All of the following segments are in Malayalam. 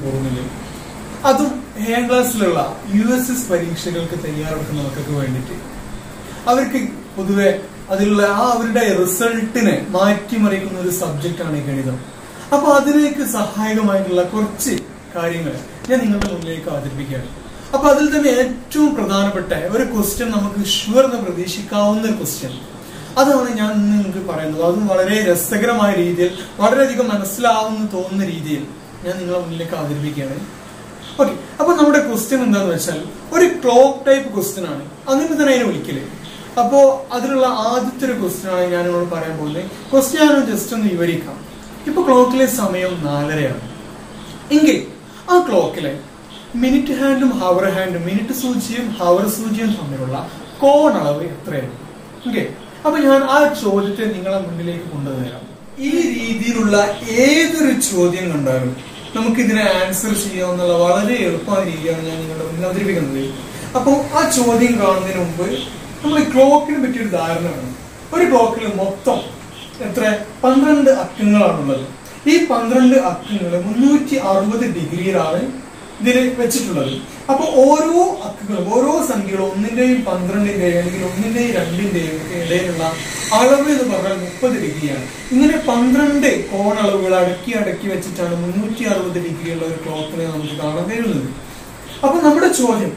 പോകുന്നത് അതും ഏഴാം ക്ലാസ്സിലുള്ള യു എസ് എസ് പരീക്ഷകൾക്ക് തയ്യാറെടുക്കുന്ന മക്കൾക്ക് വേണ്ടിയിട്ട് അവർക്ക് പൊതുവെ അതിലുള്ള ആ അവരുടെ റിസൾട്ടിനെ മാറ്റിമറിക്കുന്ന ഒരു സബ്ജക്റ്റാണ് ഈ ഗണിതം അപ്പൊ അതിലേക്ക് സഹായകമായിട്ടുള്ള കുറച്ച് കാര്യങ്ങൾ ഞാൻ നിങ്ങളുടെ മുന്നിലേക്ക് അവതരിപ്പിക്കുകയാണ് അപ്പൊ അതിൽ തന്നെ ഏറ്റവും പ്രധാനപ്പെട്ട ഒരു ക്വസ്റ്റ്യൻ നമുക്ക് ഷുവർ എന്ന് പ്രതീക്ഷിക്കാവുന്ന ഒരു ക്വസ്റ്റ്യൻ അതാണ് ഞാൻ ഇന്ന് നിങ്ങൾക്ക് പറയുന്നത് അതും വളരെ രസകരമായ രീതിയിൽ വളരെയധികം മനസ്സിലാവുന്ന തോന്നുന്ന രീതിയിൽ ഞാൻ നിങ്ങളുടെ മുന്നിലേക്ക് അവതരിപ്പിക്കുകയാണ് ഓക്കെ അപ്പൊ നമ്മുടെ ക്വസ്റ്റ്യൻ എന്താന്ന് വെച്ചാൽ ഒരു ക്ലോക്ക് ടൈപ്പ് ക്വസ്റ്റ്യൻ ആണ് അങ്ങനെ തന്നെ അതിനെ വിളിക്കല് അപ്പോ അതിലുള്ള ആദ്യത്തെ ഒരു ക്വസ്റ്റ്യൻ ആണ് ഞാൻ നിങ്ങളോട് പറയാൻ പോകുന്നത് ക്വസ്റ്റ്യൻ ഞാൻ ജസ്റ്റ് ഒന്ന് വിവരിക്കാം ഇപ്പൊ ക്ലോക്കിലെ സമയം നാലരയാണ് എങ്കിൽ ആ ക്ലോക്കിലെ മിനിറ്റ് ഹാൻഡും ഹവർ ഹാൻഡും മിനിറ്റ് സൂചിയും ഹവർ സൂചിയും തമ്മിലുള്ള കോൺ അളവ് എത്രയാണ് ഓക്കെ അപ്പൊ ഞാൻ ആ ചോദ്യത്തെ നിങ്ങളെ മുന്നിലേക്ക് കൊണ്ടുവരാം ഈ രീതിയിലുള്ള ഏതൊരു ചോദ്യം കണ്ടാലും നമുക്ക് ഇതിനെ ആൻസർ ചെയ്യാവുന്ന വളരെ എളുപ്പമായ രീതിയാണ് ഞാൻ നിങ്ങളുടെ മുന്നിൽ അവതരിപ്പിക്കുന്നത് അപ്പോൾ ആ ചോദ്യം കാണുന്നതിന് മുമ്പ് നമ്മൾ ക്ലോക്കിനെ പറ്റിയൊരു ധാരണ വേണം ഒരു ക്ലോക്കിൽ മൊത്തം എത്ര പന്ത്രണ്ട് അക്കങ്ങളാണുള്ളത് ഈ പന്ത്രണ്ട് അക്കങ്ങൾ മുന്നൂറ്റി അറുപത് ഡിഗ്രിയിലാണ് ഇതിൽ വെച്ചിട്ടുള്ളത് അപ്പൊ ഓരോ അക്കങ്ങളും ഓരോ സംഖ്യകളും ഒന്നിന്റെയും പന്ത്രണ്ടിന്റെയും അല്ലെങ്കിൽ ഒന്നിന്റെയും രണ്ടിന്റെയും ഇടയിലുള്ള അളവ് എന്ന് പറഞ്ഞാൽ മുപ്പത് ഡിഗ്രിയാണ് ഇങ്ങനെ പന്ത്രണ്ട് കോണളവുകൾ അടക്കി അടക്കി വെച്ചിട്ടാണ് മുന്നൂറ്റി അറുപത് ഡിഗ്രിയുള്ള ഒരു ക്ലോക്കിനെ നമുക്ക് കാണാൻ കഴിയുന്നത് അപ്പൊ നമ്മുടെ ചോദ്യം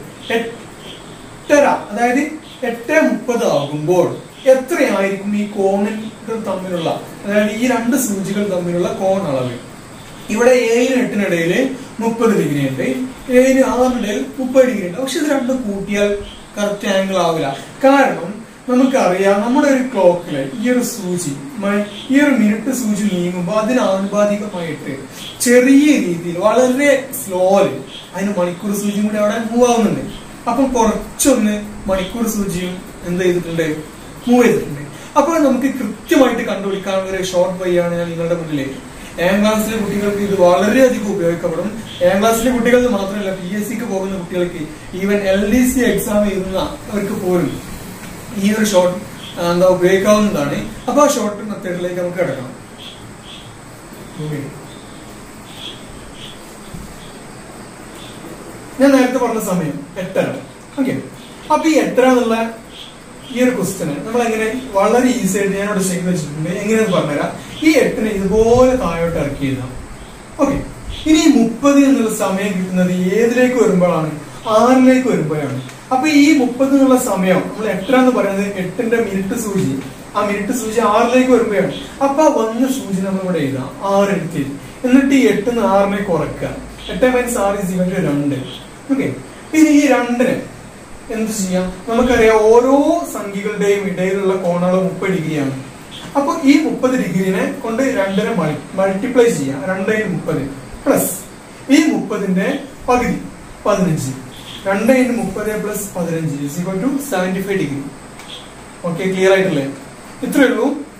എട്ടര അതായത് എട്ട് മുപ്പത് ആകുമ്പോൾ എത്രയായിരിക്കും ഈ കോണുകൾ തമ്മിലുള്ള അതായത് ഈ രണ്ട് സൂചികൾ തമ്മിലുള്ള കോൺ അളവ് ഇവിടെ ഏഴിന് എട്ടിനിടയിൽ മുപ്പത് ഡിഗ്രി ഉണ്ട് ഏഴിന് ആറിനിടയിൽ മുപ്പത് ഡിഗ്രി ഉണ്ട് പക്ഷെ ഇത് രണ്ടും കൂട്ടിയാൽ കറക്റ്റ് ആംഗിൾ ആവില്ല കാരണം നമുക്കറിയാം നമ്മുടെ ഒരു ക്ലോക്കില് ഈ ഒരു സൂചി മ- ഈ ഒരു മിനിറ്റ് സൂചി നീങ്ങുമ്പോൾ അതിന് ആനുപാതികമായിട്ട് ചെറിയ രീതിയിൽ വളരെ സ്ലോയില് അതിന് മണിക്കൂർ സൂചിയും കൂടി അവിടെ മൂവ് ആവുന്നുണ്ട് അപ്പം കുറച്ചൊന്ന് മണിക്കൂർ സൂചിയും എന്ത് ചെയ്തിട്ടുണ്ട് മൂവ് ചെയ്തിട്ടുണ്ട് അപ്പോൾ നമുക്ക് കൃത്യമായിട്ട് കണ്ടുപിടിക്കാനുള്ള ഒരു ഷോർട്ട് വൈ ആണ് ഞാൻ നിങ്ങളുടെ മുന്നിലേക്ക് ഏഴാം ക്ലാസ്സിലെ കുട്ടികൾക്ക് ഇത് വളരെയധികം ഉപയോഗിക്കപ്പെടും ഏഴാം ക്ലാസ്സിലെ കുട്ടികൾക്ക് മാത്രമല്ല പി എസ് സിക്ക് പോകുന്ന കുട്ടികൾക്ക് even L D C exam എഴുതുന്നവർക്ക് പോലും ഈ ഒരു ഷോർട്ട് എന്താ ഉപയോഗിക്കാവുന്നതാണ് അപ്പൊ ആ ഷോർട്ട് മെത്തേഡിലേക്ക് നമുക്ക് കിടക്കണം ഞാൻ നേരത്തെ പറഞ്ഞ സമയം എട്ടര ഓക്കെ അപ്പൊ ഈ എട്ടര എന്നുള്ള ഈ ഒരു ക്വസ്റ്റ്യന് നമ്മൾ എങ്ങനെ വളരെ ഈസി ആയിട്ട് ഞാൻ ഇവിടെ ചെയ്ത് വെച്ചിട്ടുണ്ട് എങ്ങനെയാന്ന് പറഞ്ഞുതരാം ഈ എട്ടിനെ ഇതുപോലെ താഴോട്ട് ഇറക്കി എഴുതാം ഓക്കെ ഇനി ഈ മുപ്പത് എന്നുള്ള സമയം കിട്ടുന്നത് ഏതിലേക്ക് വരുമ്പോഴാണ് ആറിലേക്ക് വരുമ്പോഴാണ് അപ്പൊ ഈ മുപ്പത് എന്നുള്ള സമയം നമ്മൾ എട്ടര എന്ന് പറയുന്നത് എട്ടിന്റെ മിനിറ്റ് സൂചി ആ മിനിറ്റ് സൂചി ആറിലേക്ക് വരുമ്പോഴാണ് അപ്പൊ ആ വന്ന സൂചി നമ്മൾ ഇവിടെ എഴുതാം ആറ് എടുത്ത് എന്നിട്ട് ഈ എട്ടിന്ന് ആറിനെ കുറക്കുക എട്ട് മൈനസ് ആറ് ഇസ് ഇവന്റ് രണ്ട് ഓക്കെ ഇനി ഈ രണ്ടിന് എന്ത് ചെയ്യാം നമുക്കറിയാം ഓരോ സംഖ്യകളുടെയും ഇടയിലുള്ള കോണളവ് മുപ്പത് ഡിഗ്രിയാണ് അപ്പൊ ഈ മുപ്പത് ഡിഗ്രിനെ കൊണ്ട് രണ്ടിനെ മൾട്ടിപ്ലൈ ചെയ്യാം രണ്ടേ മുപ്പത് പ്ലസ് ഈ മുപ്പതിന്റെ പകുതി പതിനഞ്ച് രണ്ട് ഇൻറ്റു മുപ്പത് പ്ലസ് പതിനഞ്ച് equal to seventy five degree okay clear ആയിട്ടില്ലേ ഇത്രയേ ഉള്ളൂ